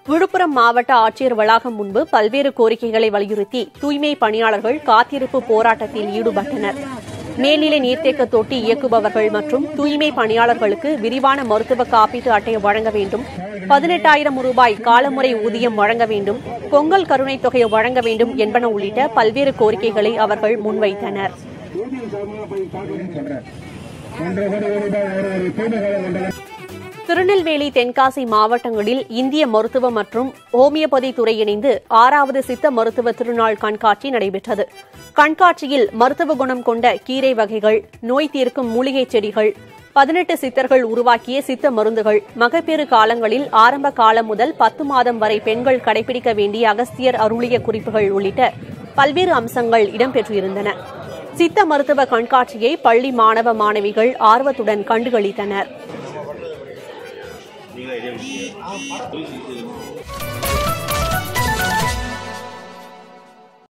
விழுப்புரம் மாவட்ட ஆட்சியர் வளாகம் முன்பு பல்வேறு கோரிக்கைகளை வலியுறுத்தி தூய்மை பணியாளர்கள் காத்திருப்பு போராட்டத்தில் ஈடுபட்டனர் மேல்நிலை நீர்த்தேக்க தொட்டி இயக்குபவர்கள் மற்றும் தூய்மை பணியாளர்களுக்கு விரிவான மருத்துவ காப்பீட்டு அட்டை வழங்க வேண்டும் பதினெட்டாயிரம் ரூபாய் காலமுறை ஊதியம் வழங்க வேண்டும் பொங்கல் கருணைத் தொகை வழங்க வேண்டும் என்பன உள்ளிட்ட பல்வேறு கோரிக்கைகளை அவர்கள் முன்வைத்தனர் ஒன்றரை கோடி ரூபாய் ஒரு ஒரு தூய்மைகளை ஒன்றரை திருநெல்வேலி தென்காசி மாவட்டங்களில் இந்திய மருத்துவ மற்றும் ஹோமியோபதி துறை இணைந்து ஆறாவது சித்த மருத்துவ திருநாள் கண்காட்சி நடைபெற்றது கண்காட்சியில் மருத்துவ குணம் கொண்ட கீரை வகைகள் நோய் தீர்க்கும் மூலிகைச் செடிகள் பதினெட்டு சித்தர்கள் உருவாக்கிய சித்த மருந்துகள் மகப்பேறு காலங்களில் ஆரம்ப காலம் முதல் பத்து மாதம் வரை பெண்கள் கடைபிடிக்க வேண்டிய அகஸ்தியர் அருளிய குறிப்புகள் உள்ளிட்ட பல்வேறு அம்சங்கள் இடம்பெற்றிருந்தன சித்த மருத்துவ கண்காட்சியை பள்ளி மாணவ மாணவிகள் ஆர்வத்துடன் கண்டுகளித்தனர்